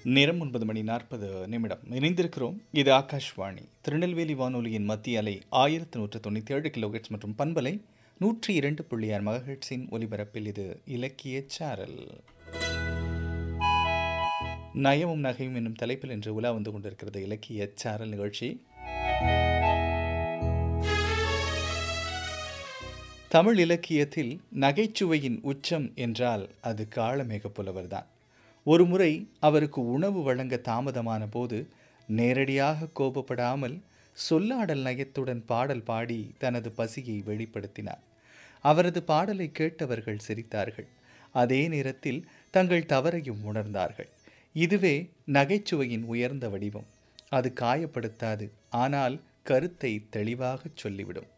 நேரம் ஒன்பது மணி நாற்பது நிமிடம் இணைந்திருக்கிறோம் இது ஆகாஷ்வாணி திருநெல்வேலி வானொலியின் மத்திய அலை ஆயிரத்தி நூற்று தொண்ணூற்றி ஏழு கிலோஹெட்ஸ் மற்றும் பண்பலை நூற்றி இரண்டு புள்ளி ஆறு மகஹெட்ஸின் ஒலிபரப்பில் இது இலக்கிய சாரல் நயமும் நகையும் என்னும் தலைப்பில் இன்று உலா வந்து கொண்டிருக்கிறது இலக்கிய சாரல் நிகழ்ச்சி தமிழ் இலக்கியத்தில் நகைச்சுவையின் உச்சம் என்றால் அது காளமேக புலவர்தான் ஒருமுறை அவருக்கு உணவு வழங்க தாமதமான போது நேரடியாக கோபப்படாமல் சொல்லாடல் நயத்துடன் பாடல் பாடி தனது பசியை வெளிப்படுத்தினார் அவரது பாடலை கேட்டவர்கள் சிரித்தார்கள் அதே நேரத்தில் தங்கள் தவறையும் உணர்ந்தார்கள் இதுவே நகைச்சுவையின் உயர்ந்த வடிவம் அது காயப்படுத்தாது ஆனால் கருத்தை தெளிவாகச் சொல்லிவிடும்